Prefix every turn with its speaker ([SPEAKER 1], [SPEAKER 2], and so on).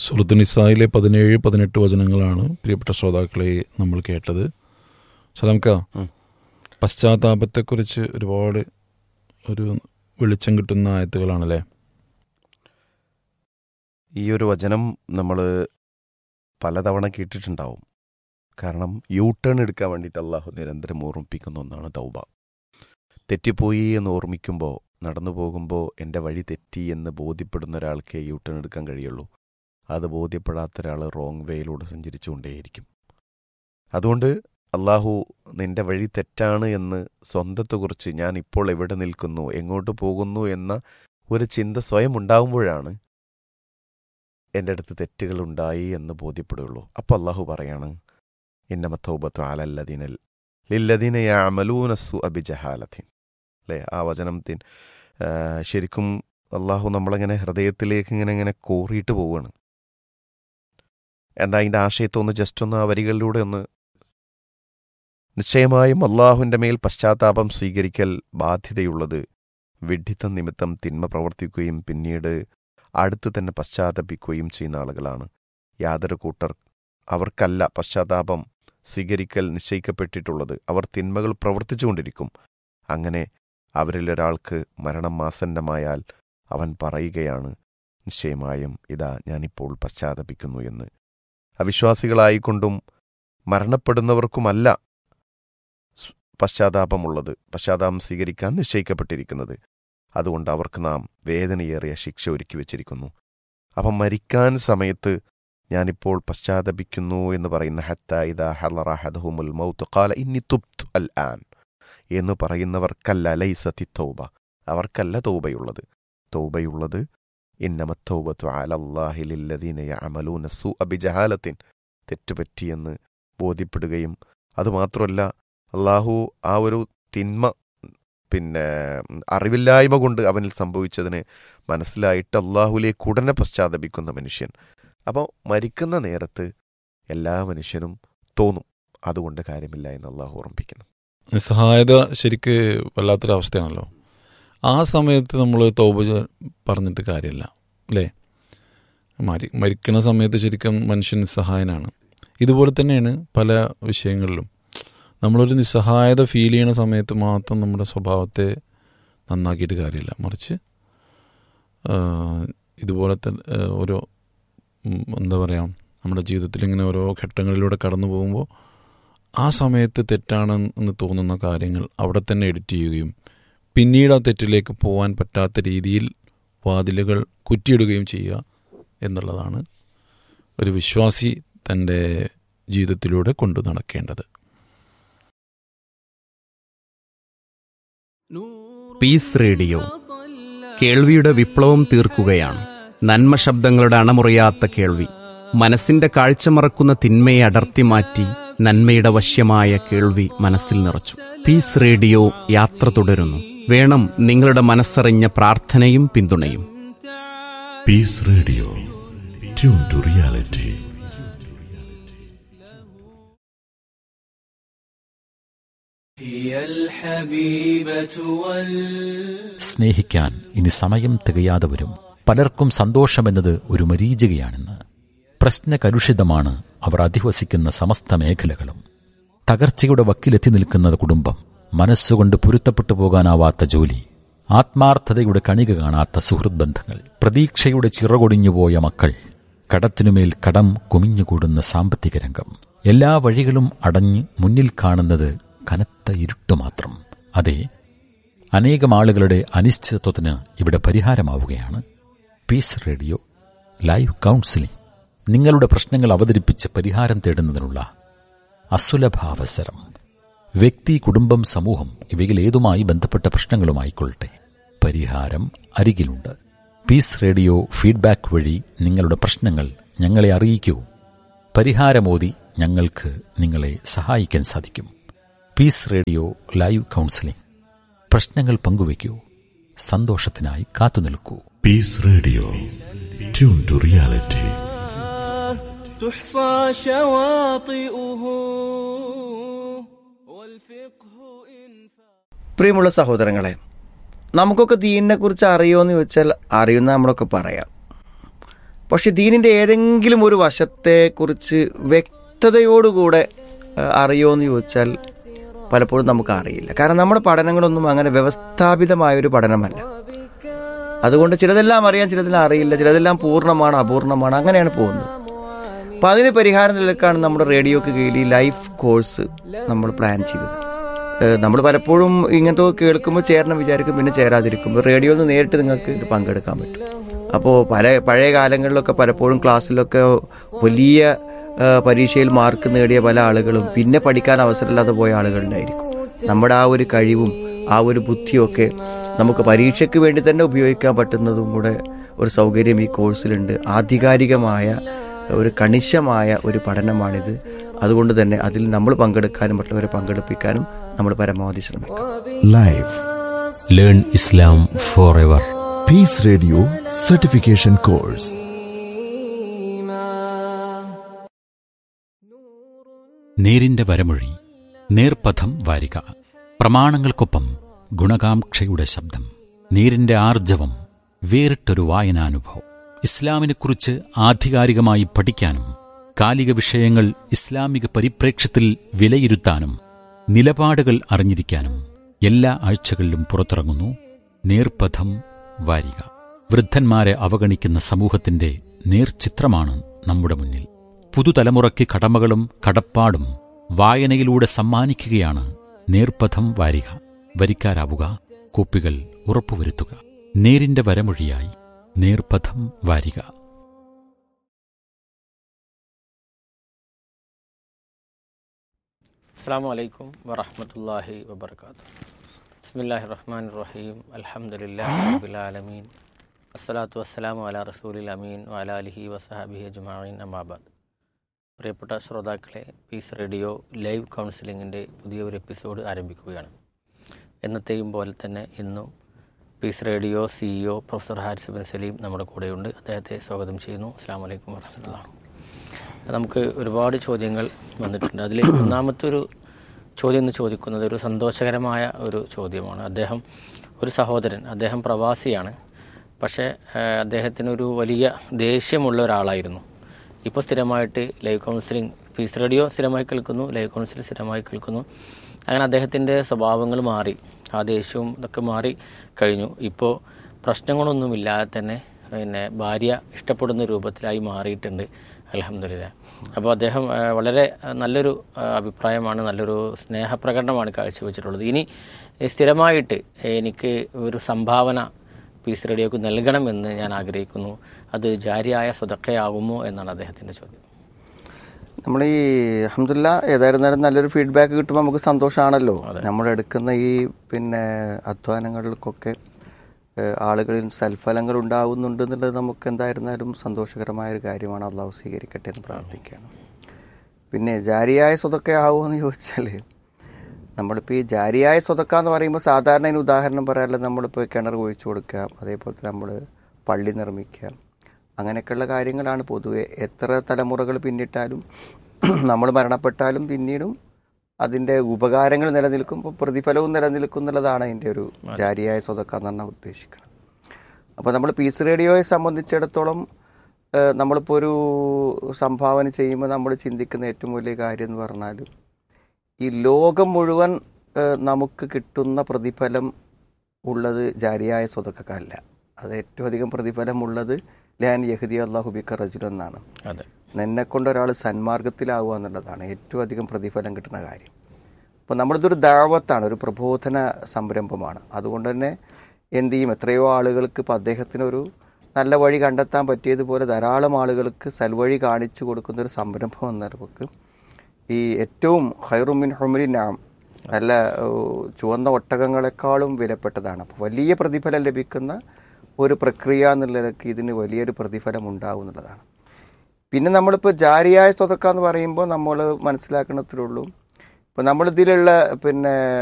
[SPEAKER 1] സുഹൃത്ത് നിസായിലെ പതിനേഴ് പതിനെട്ട് വചനങ്ങളാണ് പ്രിയപ്പെട്ട ശ്രോതാക്കളെ നമ്മൾ കേട്ടത് സലാംക്ക
[SPEAKER 2] ഉം.
[SPEAKER 1] പശ്ചാത്താപത്തെക്കുറിച്ച് ഒരുപാട് ഒരു വെളിച്ചം കിട്ടുന്ന ആയത്തുകളാണല്ലേ
[SPEAKER 2] ഈ ഒരു വചനം നമ്മൾ പലതവണ കേട്ടിട്ടുണ്ടാവും കാരണം യൂ ടേൺ എടുക്കാൻ വേണ്ടിയിട്ട് അള്ളാഹു നിരന്തരം ഓർമ്മിപ്പിക്കുന്ന ഒന്നാണ് തൗബ തെറ്റിപ്പോയി എന്ന് ഓർമ്മിക്കുമ്പോൾ നടന്നു പോകുമ്പോൾ എൻ്റെ വഴി തെറ്റി എന്ന് ബോധ്യപ്പെടുന്ന ഒരാൾക്ക് യൂ ടേൺ എടുക്കാൻ കഴിയുള്ളൂ അത് ബോധ്യപ്പെടാത്ത ഒരാൾ റോങ് വേയിലൂടെ സഞ്ചരിച്ചുകൊണ്ടേയിരിക്കും അതുകൊണ്ട് അള്ളാഹു നിന്റെ വഴി തെറ്റാണ് എന്ന് സ്വന്തത്തെക്കുറിച്ച് ഞാൻ ഇപ്പോൾ എവിടെ നിൽക്കുന്നു എങ്ങോട്ട് പോകുന്നു എന്ന ഒരു ചിന്ത സ്വയം ഉണ്ടാകുമ്പോഴാണ് എൻ്റെ അടുത്ത് തെറ്റുകൾ ഉണ്ടായി എന്ന് ബോധ്യപ്പെടുകയുള്ളൂ അപ്പോൾ അള്ളാഹു പറയാണ് ഇന്നമത്തൗബത്തു ആലല്ലദീനൽ ലില്ലദീന യാമലൂനസ്സു അബിജഹാലത്തിൻ അല്ലേ ആ വചനത്തിൻ ആ, ശരിക്കും അള്ളാഹു നമ്മളങ്ങനെ ഹൃദയത്തിലേക്ക് ഇങ്ങനെ ഇങ്ങനെ കോറിയിട്ട് പോവുകയാണ് എന്താ അതിൻ്റെ ആശയത്തെ ഒന്ന് ജസ്റ്റ് ഒന്ന് ആ വരികളിലൂടെ ഒന്ന് നിശ്ചയമായും അള്ളാഹുവിൻ്റെ മേൽ പശ്ചാത്താപം സ്വീകരിക്കൽ ബാധ്യതയുള്ളത് വിഡ്ഢിത്തം നിമിത്തം തിന്മ പ്രവർത്തിക്കുകയും പിന്നീട് അടുത്ത് തന്നെ പശ്ചാത്തപിക്കുകയും ചെയ്യുന്ന ആളുകളാണ് യാതൊരു കൂട്ടർ അവർക്കല്ല പശ്ചാത്താപം സ്വീകരിക്കൽ നിശ്ചയിക്കപ്പെട്ടിട്ടുള്ളത് അവർ തിന്മകൾ പ്രവർത്തിച്ചുകൊണ്ടിരിക്കും അങ്ങനെ അവരിലൊരാൾക്ക് മരണം ആസന്നമായാൽ അവൻ പറയുകയാണ് നിശ്ചയമായും ഇതാ ഞാനിപ്പോൾ പശ്ചാത്തപിക്കുന്നു എന്ന് അവിശ്വാസികളായിക്കൊണ്ടും മരണപ്പെടുന്നവർക്കുമല്ല സ് പശ്ചാത്താപമുള്ളത് പശ്ചാത്താപം സ്വീകരിക്കാൻ നിശ്ചയിക്കപ്പെട്ടിരിക്കുന്നത് അതുകൊണ്ട് അവർക്ക് നാം വേദനയേറിയ ശിക്ഷ ഒരുക്കി വച്ചിരിക്കുന്നു അപ്പം മരിക്കാൻ സമയത്ത് ഞാനിപ്പോൾ പശ്ചാത്തപിക്കുന്നു എന്ന് പറയുന്ന ഹത്ത ഇദ ഹലറഹദഹുമുൽ മൗത്ത് ഖാല ഇന്നി തുബ്തു അൽ ആൻ എന്ന് പറയുന്നവർക്കല്ല ലൈസത്തി തൗബ അവർക്കല്ല തൗബയുള്ളത് തൗബയുള്ളത് ഇന്നമത്തൗബത്തു അലല്ലാഹി ലില്ലദീന യഅമലൂന സൂഅ ബിജഹാലത്തിൻ തെറ്റുപറ്റിയെന്ന് ബോധ്യപ്പെടുകയും അതുമാത്രമല്ല അള്ളാഹു ആ ഒരു തിന്മ പിന്നെ അറിവില്ലായ്മ കൊണ്ട് അവനിൽ സംഭവിച്ചതിന് മനസ്സിലായിട്ട് അള്ളാഹുലേക്ക് ഉടനെ പശ്ചാത്തപിക്കുന്ന മനുഷ്യൻ അപ്പോൾ മരിക്കുന്ന നേരത്ത് എല്ലാ മനുഷ്യനും തോന്നും അതുകൊണ്ട് കാര്യമില്ല എന്ന് അള്ളാഹു ഓർമ്മിപ്പിക്കുന്നു
[SPEAKER 1] നിസ്സഹായത ശരിക്ക് വല്ലാത്തൊരവസ്ഥയാണല്ലോ ആ സമയത്ത് നമ്മൾ തൗബ ചെ- പറഞ്ഞിട്ട് കാര്യമില്ല അല്ലേ മരി മരിക്കണ സമയത്ത് ശരിക്കും മനുഷ്യൻ നിസ്സഹായനാണ് ഇതുപോലെ തന്നെയാണ് പല വിഷയങ്ങളിലും നമ്മളൊരു നിസ്സഹായത ഫീൽ ചെയ്യണ സമയത്ത് മാത്രം നമ്മുടെ സ്വഭാവത്തെ നന്നാക്കിയിട്ട് കാര്യമില്ല മറിച്ച് ആ, ഇതുപോലത്തെ ആ, ഓരോ ഉം, എന്താ പറയുക നമ്മുടെ ജീവിതത്തിൽ ഇങ്ങനെ ഓരോ ഘട്ടങ്ങളിലൂടെ കടന്നു പോകുമ്പോൾ ആ സമയത്ത് തെറ്റാണെന്ന് തോന്നുന്ന കാര്യങ്ങൾ അവിടെ തന്നെ എഡിറ്റ് ചെയ്യുകയും പിന്നീട് ആ തെറ്റിലേക്ക് പോകാൻ പറ്റാത്ത രീതിയിൽ വാതിലുകൾ കുറ്റിയിടുകയും ചെയ്യുക എന്നുള്ളതാണ് ഒരു വിശ്വാസി തൻ്റെ ജീവിതത്തിലൂടെ കൊണ്ടു നടക്കേണ്ടത്
[SPEAKER 3] പീസ് റേഡിയോ കേൾവിയുടെ വിപ്ലവം തീർക്കുകയാണ് നന്മ ശബ്ദങ്ങളുടെ അണമുറിയാത്ത കേൾവി മനസ്സിന്റെ കാഴ്ച മറക്കുന്ന തിന്മയെ അടർത്തി മാറ്റി നന്മയുടെ വശ്യമായ കേൾവി മനസ്സിൽ നിറച്ചു പീസ് റേഡിയോ യാത്ര തുടരുന്നു വേണം നിങ്ങളുടെ മനസ്സറിഞ്ഞ പ്രാർത്ഥനയും പിന്തുണയും
[SPEAKER 4] Peace Radio. Tune to reality.
[SPEAKER 5] هي الحبيبة وال
[SPEAKER 6] സ്നേഹിക്കാൻ ഇനി സമയം തികയാതെ വരും പലർക്കും സന്തോഷമെന്നത് ഒരു മരീചികയാണെന്ന് പ്രശ്നകലുഷിതമാണ് അവർ അധിവസിക്കുന്ന സമസ്ത മേഖലകളും തകർച്ചയുടെ വക്കിലെത്തി നിൽക്കുന്ന കുടുംബം മനസ്സുകൊണ്ട് പൊരുത്തപ്പെട്ടു പോകാനാവാത്ത ജോലി ആത്മാർത്ഥതയുടെ കണിക കാണാത്ത സുഹൃത് ബന്ധങ്ങൾ പ്രതീക്ഷയുടെ ചിറകൊടിഞ്ഞുപോയ മക്കൾ കടത്തിനുമേൽ കടം കുമിഞ്ഞുകൂടുന്ന സാമ്പത്തിക രംഗം എല്ലാ വഴികളും അടഞ്ഞ് മുന്നിൽ കാണുന്നത് കനത്ത ഇരുട്ട് മാത്രം അതെ അനേകം ആളുകളുടെ അനിശ്ചിതത്വത്തിന് ഇവിടെ പരിഹാരമാവുകയാണ് പീസ് റേഡിയോ ലൈവ് കൗൺസിലിംഗ് നിങ്ങളുടെ പ്രശ്നങ്ങൾ അവതരിപ്പിച്ച് പരിഹാരം തേടുന്നതിനുള്ള അസുലഭാവസരം വ്യക്തി കുടുംബം സമൂഹം ഇവയിൽ ഏതുമായി ബന്ധപ്പെട്ട പ്രശ്നങ്ങളുമായിക്കൊള്ളട്ടെ പരിഹാരം അരികിലുണ്ട് പീസ് റേഡിയോ ഫീഡ്ബാക്ക് വഴി നിങ്ങളുടെ പ്രശ്നങ്ങൾ ഞങ്ങളെ അറിയിക്കൂ പരിഹാരമോതി ഞങ്ങൾക്ക് നിങ്ങളെ സഹായിക്കാൻ സാധിക്കും പീസ് റേഡിയോ ലൈവ് കൗൺസിലിംഗ് പ്രശ്നങ്ങൾ പങ്കുവയ്ക്കൂ സന്തോഷത്തിനായി കാത്തുനിൽക്കൂ
[SPEAKER 4] Peace Radio. Tune to reality.
[SPEAKER 5] تحصى شواطئه والفقه إن
[SPEAKER 7] പ്രിയമുള്ള സഹോദരങ്ങളെ നമുക്കൊക്കെ ദീനിനെ കുറിച്ച് അറിയുമോ എന്ന് ചോദിച്ചാൽ അറിയുന്ന നമ്മളൊക്കെ പറയാം പക്ഷെ ദീനിൻ്റെ ഏതെങ്കിലും ഒരു വശത്തെക്കുറിച്ച് വ്യക്തതയോടുകൂടെ ആ, അറിയുമോ ചോദിച്ചാൽ പലപ്പോഴും നമുക്ക് അറിയില്ല കാരണം നമ്മുടെ പഠനങ്ങളൊന്നും അങ്ങനെ വ്യവസ്ഥാപിതമായ ഒരു പഠനമല്ല അതുകൊണ്ട് ചിലതെല്ലാം അറിയാം ചിലതെല്ലാം അറിയില്ല ചിലതെല്ലാം പൂർണ്ണമാണ് അപൂർണമാണ് അങ്ങനെയാണ് പോകുന്നത് അപ്പം അതിന് പരിഹാരം നിലക്കാണ് നമ്മുടെ റേഡിയോക്ക് കീഴിൽ ഈ ലൈഫ് കോഴ്സ് നമ്മൾ പ്ലാൻ ചെയ്തത് നമ്മൾ പലപ്പോഴും ഇങ്ങനത്തെ കേൾക്കുമ്പോൾ ചേരണം വിചാരിക്കും പിന്നെ ചേരാതിരിക്കുമ്പോൾ റേഡിയോയിൽ നിന്ന് നേരിട്ട് നിങ്ങൾക്ക് ഇത് പങ്കെടുക്കാൻ പറ്റും അപ്പോൾ പല പഴയ കാലങ്ങളിലൊക്കെ പലപ്പോഴും ക്ലാസ്സിലൊക്കെ വലിയ ആ, പരീക്ഷയിൽ മാർക്ക് നേടിയ പല ആളുകളും പിന്നെ പഠിക്കാൻ അവസരമില്ലാതെ പോയ ആളുകളുണ്ടായിരിക്കും നമ്മുടെ ആ ഒരു കഴിവും ആ ഒരു ബുദ്ധിയൊക്കെ നമുക്ക് പരീക്ഷയ്ക്ക് വേണ്ടി തന്നെ ഉപയോഗിക്കാൻ പറ്റുന്നതും കൂടെ ഒരു സൗകര്യം ഈ കോഴ്സിലുണ്ട് ആധികാരികമായ ഒരു കണിശമായ ഒരു പഠനമാണിത് അതുകൊണ്ട് തന്നെ അതിൽ നമ്മൾ പങ്കെടുക്കാനും മറ്റുള്ളവരെ പങ്കെടുപ്പിക്കാനും നമ്മൾ പരമാവധി ശ്രമിക്കും
[SPEAKER 4] Live.
[SPEAKER 6] Learn Islam forever
[SPEAKER 4] Peace Radio Certification Course.
[SPEAKER 6] നേരിന്റെ വരമൊഴി നേർപഥം വാരിക പ്രമാണങ്ങൾക്കൊപ്പം ഗുണകാംക്ഷയുടെ ശബ്ദം നേരിന്റെ ആർജവം വേറിട്ടൊരു വായനാനുഭവം ഇസ്ലാമിനെക്കുറിച്ച് ആധികാരികമായി പഠിക്കാനും കാലിക വിഷയങ്ങൾ ഇസ്ലാമിക പരിപ്രേക്ഷ്യത്തിൽ വിലയിരുത്താനും നിലപാടുകൾ അറിഞ്ഞിരിക്കാനും എല്ലാ ആഴ്ചകളിലും പുറത്തിറങ്ങുന്നു നേർപഥം വാരിക വൃദ്ധന്മാരെ അവഗണിക്കുന്ന സമൂഹത്തിന്റെ നേർചിത്രമാണ് നമ്മുടെ മുന്നിൽ പുതുതലമുറയ്ക്ക് കടമകളും കടപ്പാടും വായനയിലൂടെ സമ്മാനിക്കുകയാണ് നേർപഥം വാരിക വരിക്കാരാവുക കോപ്പികൾ ഉറപ്പുവരുത്തുക നേരിന്റെ വരമൊഴിയായി നേർപഥം വാരിക
[SPEAKER 8] അസ്സാം വലൈക്കും വറഹമത്തല്ലാഹി വബർക്കാത്തു ബിസ്മില്ലാഹി റഹ്മാൻ റഹീം അൽഹംദുലില്ലാഹിബിലാലമീൻ അസ്സലാത്തു വസ്സലാമു അല റസൂലിൽ അമീൻ വല അലിഹി വസഹാബിഹി അജ്മായിൻ അമാബാദ് പ്രിയപ്പെട്ട ശ്രോതാക്കളെ പീസ് റേഡിയോ ലൈവ് കൗൺസിലിങ്ങിൻ്റെ പുതിയ ഒരു എപ്പിസോഡ് ആരംഭിക്കുകയാണ് എന്നത്തെയും പോലെ തന്നെ ഇന്നും Peace Radio CEO professor Haris bin Salim നമ്മുടെ കൂടെയുണ്ട് അദ്ദേഹത്തെ സ്വാഗതം ചെയ്യുന്നു അസ്സാം വലൈക്കും വറഹമത്തുള്ള നമുക്ക് ഒരുപാട് ചോദ്യങ്ങൾ വന്നിട്ടുണ്ട് അതിൽ ഒന്നാമത്തെ ഒരു ചോദ്യം എന്ന് ചോദിക്കുന്നത് ഒരു സന്തോഷകരമായ ഒരു ചോദ്യമാണ് അദ്ദേഹം ഒരു സഹോദരൻ അദ്ദേഹം പ്രവാസിയാണ് പക്ഷേ ഏഹ്, അദ്ദേഹത്തിന് ഒരു വലിയ ദേഷ്യമുള്ള ഒരാളായിരുന്നു ഇപ്പോൾ സ്ഥിരമായിട്ട് ലൈവ് കൗൺസിലിംഗ് പീസ് റേഡിയോ സ്ഥിരമായി കേൾക്കുന്നു ലൈവ് കൗൺസിലിംഗ് സ്ഥിരമായി കേൾക്കുന്നു അങ്ങനെ അദ്ദേഹത്തിൻ്റെ സ്വഭാവങ്ങൾ മാറി ആ ദേഷ്യവും ഇതൊക്കെ മാറി കഴിഞ്ഞു ഇപ്പോൾ പ്രശ്നങ്ങളൊന്നുമില്ലാതെ തന്നെ പിന്നെ ഭാര്യ ഇഷ്ടപ്പെടുന്ന രൂപത്തിലായി മാറിയിട്ടുണ്ട് അലഹമില്ല അപ്പോൾ അദ്ദേഹം ആ, വളരെ ആ, നല്ലൊരു ആ, അഭിപ്രായമാണ് നല്ലൊരു സ്നേഹപ്രകടനമാണ് കാഴ്ചവെച്ചിട്ടുള്ളത് ഇനി ഏ, സ്ഥിരമായിട്ട് എനിക്ക് ഒരു സംഭാവന പീസ് റേഡിയോക്ക് നൽകണമെന്ന് ഞാൻ ആഗ്രഹിക്കുന്നു അത് ജാരിയായ സ്വതക്കയാകുമോ എന്നാണ് അദ്ദേഹത്തിൻ്റെ ചോദ്യം
[SPEAKER 7] നമ്മൾ ഈ അഹമ്മദില്ല ഏതായിരുന്നാലും നല്ലൊരു ഫീഡ്ബാക്ക് കിട്ടുമ്പോൾ നമുക്ക് സന്തോഷമാണല്ലോ നമ്മൾ എടുക്കുന്ന ഈ പിന്നെ അധ്വാനങ്ങൾക്കൊക്കെ ഏഹ്, ആളുകളിൽ സൽഫലങ്ങൾ ഉണ്ടാവുന്നുണ്ട് എന്നുള്ളത് നമുക്ക് എന്തായിരുന്നാലും സന്തോഷകരമായ ഒരു കാര്യമാണ് അള്ളാഹു സ്വീകരിക്കട്ടെ എന്ന് പ്രാർത്ഥിക്കുകയാണ് പിന്നെ ജാരിയായ സ്വതൊക്കെ ആവുമെന്ന് ചോദിച്ചാൽ നമ്മളിപ്പോൾ ഈ ജാരിയായ സ്വതക്ക എന്ന് പറയുമ്പോൾ സാധാരണ അതിന് ഉദാഹരണം പറയാനുള്ളത് നമ്മളിപ്പോൾ കിണർ കുഴിച്ചു കൊടുക്കുക അതേപോലെ തന്നെ നമ്മൾ പള്ളി നിർമ്മിക്കുക അങ്ങനെയൊക്കെയുള്ള കാര്യങ്ങളാണ് പൊതുവെ എത്ര തലമുറകൾ പിന്നിട്ടാലും നമ്മൾ മരണപ്പെട്ടാലും പിന്നീടും അതിൻ്റെ ഉപകാരങ്ങൾ നിലനിൽക്കുമ്പോൾ പ്രതിഫലവും നിലനിൽക്കും എന്നുള്ളതാണ് അതിൻ്റെ ഒരു ജാരിയായ സ്വതക്ക എന്ന് പറഞ്ഞാൽ ഉദ്ദേശിക്കുന്നത് അപ്പോൾ നമ്മൾ പീസ് റേഡിയോയെ സംബന്ധിച്ചിടത്തോളം ഏഹ്, നമ്മളിപ്പോൾ ഒരു സംഭാവന ചെയ്യുമ്പോൾ നമ്മൾ ചിന്തിക്കുന്ന ഏറ്റവും വലിയ കാര്യം എന്ന് പറഞ്ഞാൽ ഈ ലോകം മുഴുവൻ ഏഹ്, നമുക്ക് കിട്ടുന്ന പ്രതിഫലം ഉള്ളത് ജാരിയായ സ്വതക്കല്ല അത് ഏറ്റവും അധികം പ്രതിഫലമുള്ളത് ലാൻ യഹദി അള്ളാഹു ബിക്ക റജുൽ എന്നാണ്
[SPEAKER 8] അതെ
[SPEAKER 7] നിന്നെ കൊണ്ട് ഒരാൾ സന്മാർഗത്തിലാവുക എന്നുള്ളതാണ് ഏറ്റവും അധികം പ്രതിഫലം കിട്ടുന്ന കാര്യം അപ്പോൾ നമ്മളിതൊരു ദാവത്താണ് ഒരു പ്രബോധന സംരംഭമാണ് അതുകൊണ്ട് തന്നെ എന്ത് ചെയ്യും എത്രയോ ആളുകൾക്ക് ഇപ്പോൾ അദ്ദേഹത്തിനൊരു നല്ല വഴി കണ്ടെത്താൻ പറ്റിയതുപോലെ ധാരാളം ആളുകൾക്ക് സൽവഴി കാണിച്ചു കൊടുക്കുന്ന ഒരു സംരംഭം എന്ന നമുക്ക് ഈ ഏറ്റവും ഹൈറുമിൻ ഹുമരിനാം നല്ല ഏഹ്, ചുവന്ന ഒട്ടകങ്ങളെക്കാളും വിലപ്പെട്ടതാണ് അപ്പോൾ വലിയ പ്രതിഫലം ലഭിക്കുന്ന ഒരു പ്രക്രിയ എന്നുള്ളതൊക്കെ ഇതിന് വലിയൊരു പ്രതിഫലം ഉണ്ടാവും എന്നുള്ളതാണ് പിന്നെ നമ്മളിപ്പോൾ ജാരിയായ സ്വതക്ക എന്ന് പറയുമ്പോൾ നമ്മൾ മനസ്സിലാക്കണത്തിലുള്ളൂ ഇപ്പോൾ നമ്മളിതിലുള്ള പിന്നെ